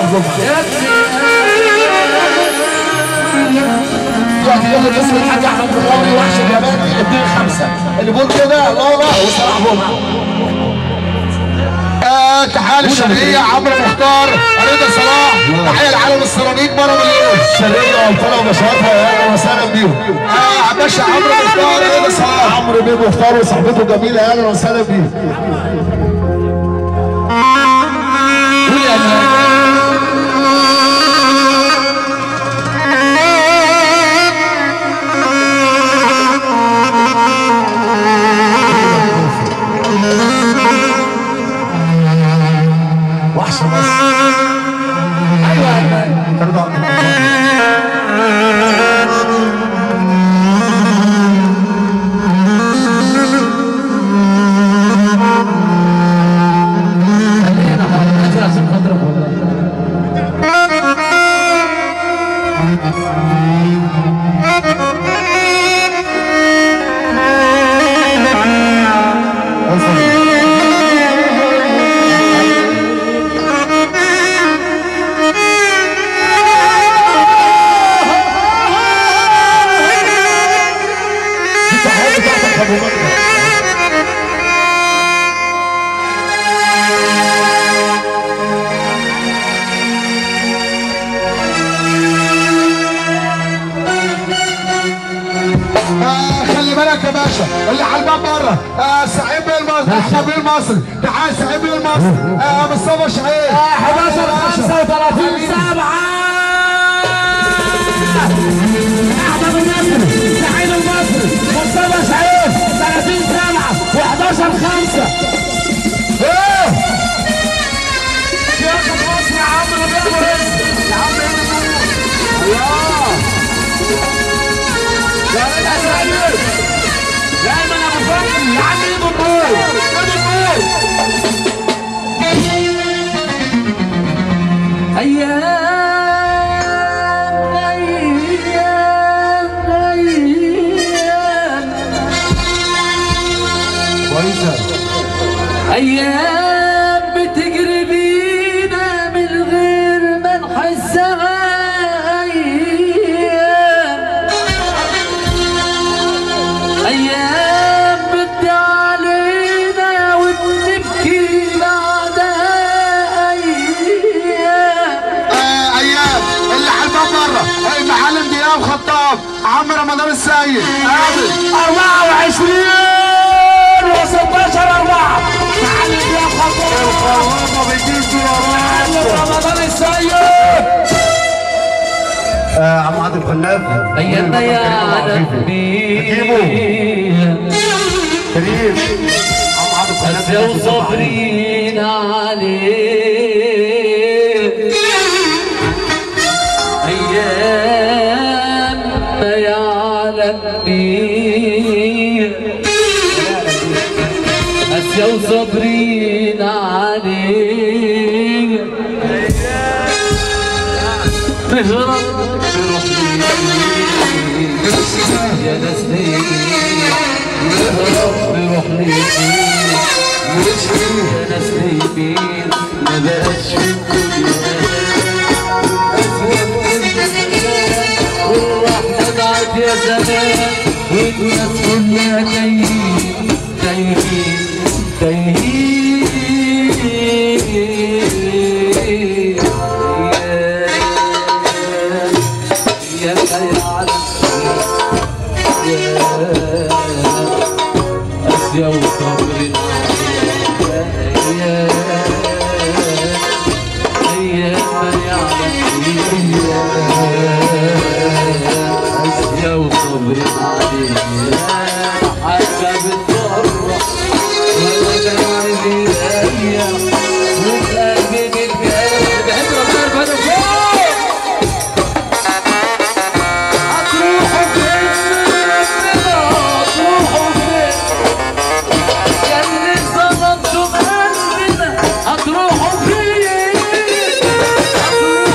دلوقتي يلا باسم الحاج احمد بخاري وحش الياباني اديه خمسه اللي بيقول كده الله وصلاح جمعه آه تحية للشرقية عمرو مختار رضا صلاح تحية لعالم السيراميك مرة مليون الشرقيه وابطالها وبشراتها اهلا وسهلا بيهم آه باشا عمرو مختار رضا صلاح عمرو بيه مختار وصاحبته جميله اهلا وسهلا بيهم قول يا أمان. وحش مصر ايوه يا أمان. ترضى عن الموضوع. خلينا ننزل عشان خاطرك والله دي تحية بتاعتك يا ابو مجد آه خلي بالك يا باشا اللي على الباب بره آه سعيد بيه المصري احمد بيه المصري تعال سعيد بيه المصري آه مصطفى شعيب 11 35 7 احمد المصري سعيد المصري مصطفى شعيب 30 7 و11 5 ايه سياسة مصر يا عم ربيع مريض يا عم الله يا الاسد دايما يا ابو فندم يا عم ايده النور ايده النور أيام أيام أيام كويسه أيام بتجري بينا من غير ما نحسها أيام أيام بتدي علينا وبنبكي بعدها أيام آه ايام اللي على الباب بره المعلم دياب خطاب عم رمضان السيد قابل 24 و16 4 معلم يا خطيب القوامه بيجيب دولارات رمضان السيد آه عم عادل خلاف ايامنا يا عالمي كريم عم عادل خلاف يا وصابرين عليه ايامنا يا عالمي اسيا وصابرين عليه نهرب بروح يا ناس ليه نهرب بروح ليه يا ناس ليه ما بقاش في الدنيا والرحمة ضاعت يا زمان والناس كلها تايهين تايهين تايهين يا يا عالم يا أسيا وصبري يا أيام يا عالم أسيا وصبري حاجة بتفرح ولا عندي أيام وقلبي بالقلب بحب ربنا ربنا فوق هتروحوا فين هتروحوا فين يا اللي ظلمتوا قلبنا هتروحوا فين هتروحوا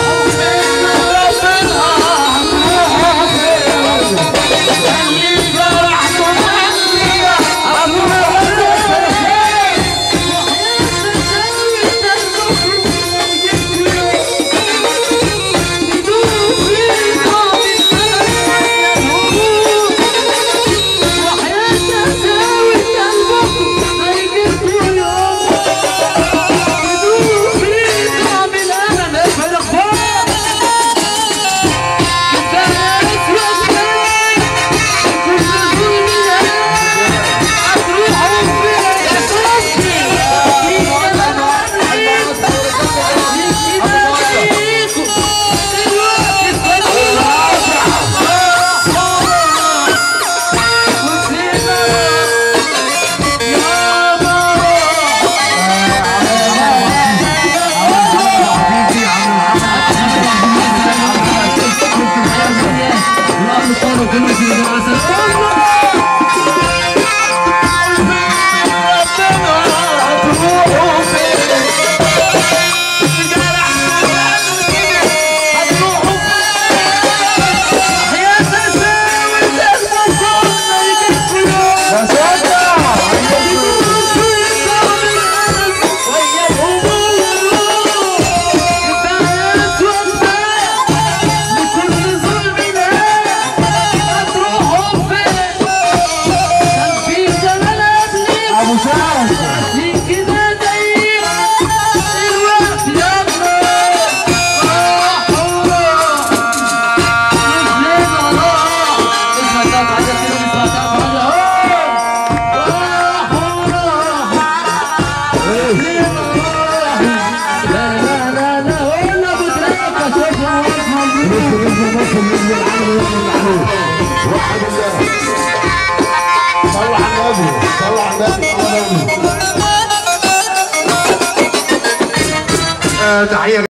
بالله صلوا على النبي صلوا على النبي صلوا على النبي آه، تحيه